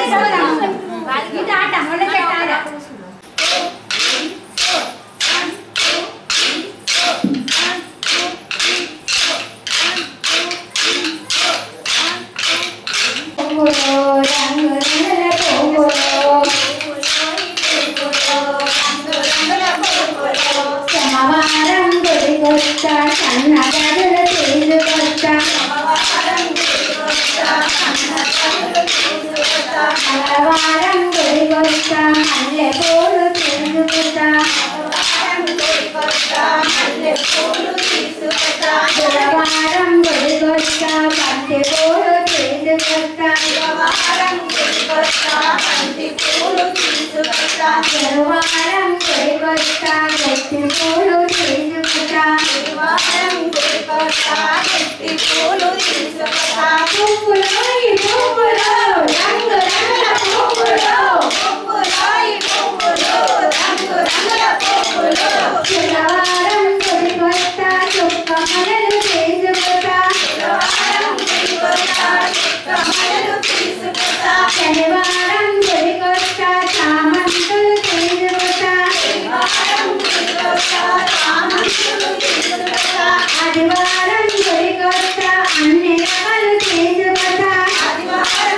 ఇది ఆట మొన్న పెట్టాలి పువ్వులో రంగు రంగుల పువ్వులో సోమవారం గుడికొస్తా సన్న గదులు తీసుకొస్తా మంగళవారం గుడికొస్తా మల్లె పూలు తీసుకొస్తా బుధవారం గుడికొస్తా బంతి పూలు తీసుకొస్తా గురువారం గుడికొస్తా గట్టి పూలు తీసుకొస్తా పువ్వులు ఈ పువ్వులు రంగు రంగుల పువ్వులు శుక్రవారం గుడికొస్తా చుక్క మనలు తీసుకొస్తా శనివారం గుడికొస్తా చామంతులు తీసుకొస్తా ఆదివారం గుడికొస్తా అన్ని రకాలు తీసుకొస్తా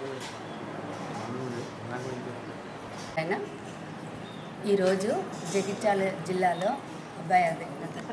ఆయన ఈరోజు జగిత్యాల జిల్లాలో బై- అదే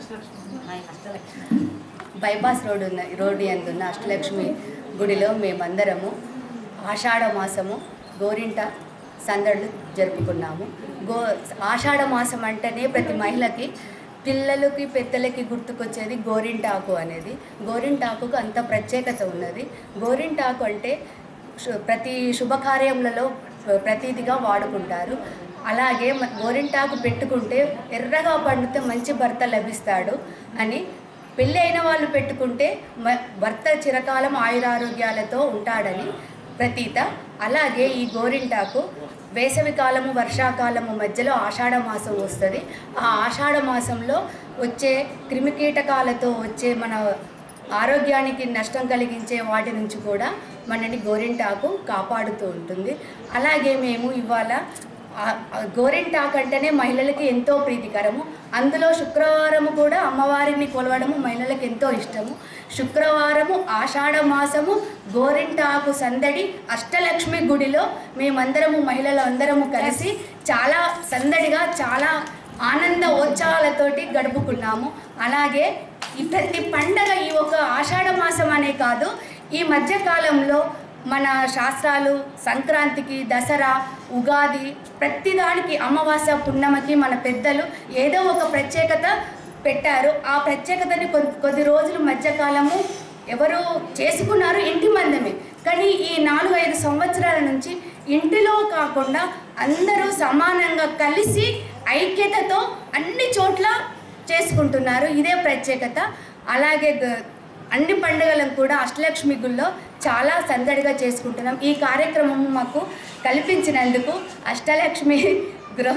బైపాస్ రోడ్ ఉన్న రోడ్డు ఎందున్న అష్టలక్ష్మి గుడిలో మేమందరము ఆషాఢ మాసము గోరింట సందడులు జరుపుకున్నాము గో ఆషాఢ మాసం అంటేనే ప్రతి మహిళకి పిల్లలకి పెద్దలకి గుర్తుకొచ్చేది గోరింటాకు అనేది గోరింటాకుకు అంత ప్రత్యేకత ఉన్నది గోరింటాకు అంటే శు- ప్రతి శుభకార్యములలో ప్రతీదిగా వాడుకుంటారు అలాగే మ- గోరింటాకు పెట్టుకుంటే ఎర్రగా పండితే మంచి భర్త లభిస్తాడు అని పెళ్ళి అయిన వాళ్ళు పెట్టుకుంటే మ- భర్త చిరకాలం ఆయురారోగ్యాలతో ఉంటాడని ప్రతీత అలాగే ఈ గోరింటాకు వేసవి కాలము వర్షాకాలము మధ్యలో ఆషాఢ మాసం వస్తుంది ఆ ఆషాఢ మాసంలో వచ్చే క్రిమికీటకాలతో వచ్చే మన ఆరోగ్యానికి నష్టం కలిగించే వాటి నుంచి కూడా మనని గోరింటాకు కాపాడుతూ ఉంటుంది అలాగే మేము ఇవాళ ఆ- ఆ గోరింటాకు అంటేనే మహిళలకి ఎంతో ప్రీతికరము అందులో శుక్రవారము కూడా అమ్మవారిని కొలవడము మహిళలకు ఎంతో ఇష్టము శుక్రవారము ఆషాఢ మాసము గోరింటాకు సందడి అష్టలక్ష్మి గుడిలో మేమందరము మహిళలు అందరము కలిసి చాలా సందడిగా చాలా ఆనంద ఉత్సాహాలతోటి గడుపుకున్నాము అలాగే ఈ ప్రతి పండగ ఈ ఒక ఆషాఢ మాసం అనే కాదు ఈ మధ్యకాలంలో మన శాస్త్రాలు సంక్రాంతికి దసరా ఉగాది ప్రతిదానికి అమావాస్య పున్నమకి మన పెద్దలు ఏదో ఒక ప్రత్యేకత పెట్టారు ఆ ప్రత్యేకతని కొద్ది కొద్ది రోజులు మధ్యకాలము ఎవరు చేసుకున్నారు ఇంటి మందమే కానీ ఈ నాలుగు ఐదు సంవత్సరాల నుంచి ఇంటిలో కాకుండా అందరూ సమానంగా కలిసి ఐక్యతతో అన్ని చోట్ల చేసుకుంటున్నారు ఇదే ప్రత్యేకత అలాగే గ- అన్ని పండుగలను కూడా అష్టలక్ష్మి గుళ్ళో చాలా సందడిగా చేసుకుంటున్నాం ఈ కార్యక్రమం మాకు కల్పించినందుకు అష్టలక్ష్మి గృహ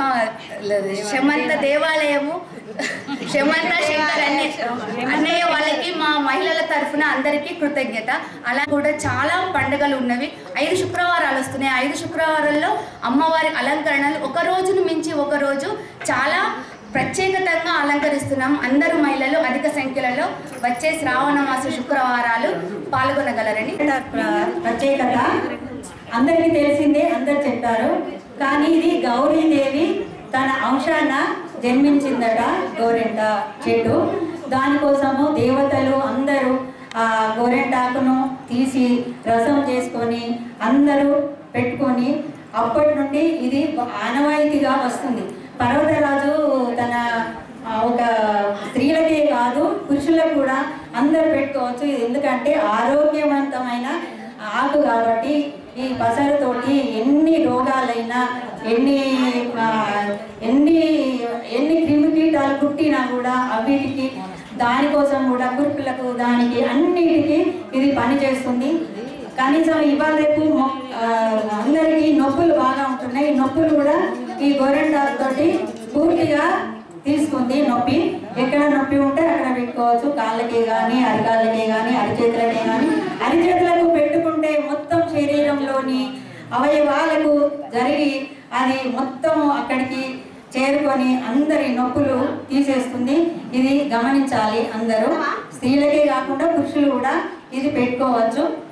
శమంత దేవాలయము శమంత శంకర్ అన్నయ్య అన్నయ్య వాళ్ళకి మా మహిళల తరఫున అందరికీ కృతజ్ఞత అలా కూడా చాలా పండుగలు ఉన్నవి ఐదు శుక్రవారాలు వస్తున్నాయి ఐదు శుక్రవారాల్లో అమ్మవారి అలంకరణలు ఒక రోజును మించి ఒక రోజు చాలా ప్రత్యేకతంగా అలంకరిస్తున్నాం అందరూ మహిళలు అధిక సంఖ్యలలో వచ్చే శ్రావణ మాస శుక్రవారాలు పాల్గొనగలరని ప్ర- ప్రత్యేకత అందరికీ తెలిసిందే అందరు చెప్పారు కానీ ఇది గౌరీదేవి తన అంశాన జన్మించిందట గోరెంట చెట్టు దానికోసము దేవతలు అందరూ ఆ గోరెంటాకును తీసి రసం చేసుకొని అందరూ పెట్టుకొని అప్పటి నుండి ఇది ఆనవాయితీగా వస్తుంది పర్వతరాజు తన ఆ, ఒక స్త్రీలకే కాదు పురుషులకు కూడా అందరు పెట్టుకోవచ్చు ఇది ఎందుకంటే ఆరోగ్యవంతమైన ఆకు కాబట్టి ఈ పసరుతోటి ఎన్ని రోగాలైనా ఎన్ని ఆ, ఎన్ని ఎన్ని క్రిమికీటాలు పుట్టినా కూడా అవిటికి దానికోసం కూడా కురుకులకు దానికి అన్నిటికీ ఇది పనిచేస్తుంది కనీసం ఇవాళ రేపు మొ- ఆ, అందరికీ నొప్పులు బాగా ఉంటున్నాయి ఈ నొప్పులు కూడా ఈ గోరెంటాకు తోటి పూర్తిగా తీసుకుంది నొప్పి ఎక్కడ నొప్పి ఉంటే అక్కడ పెట్టుకోవచ్చు కాళ్ళకి కానీ అరికాళ్ళకి కానీ అరిచేతులకి కానీ అరిచేతులకు పెట్టుకుంటే మొత్తం శరీరంలోని అవయవాలకు జరిగి అది మొత్తం అక్కడికి చేరుకొని అందరి నొప్పులు తీసేస్తుంది ఇది గమనించాలి అందరూ స్త్రీలకే కాకుండా పురుషులు కూడా ఇది పెట్టుకోవచ్చు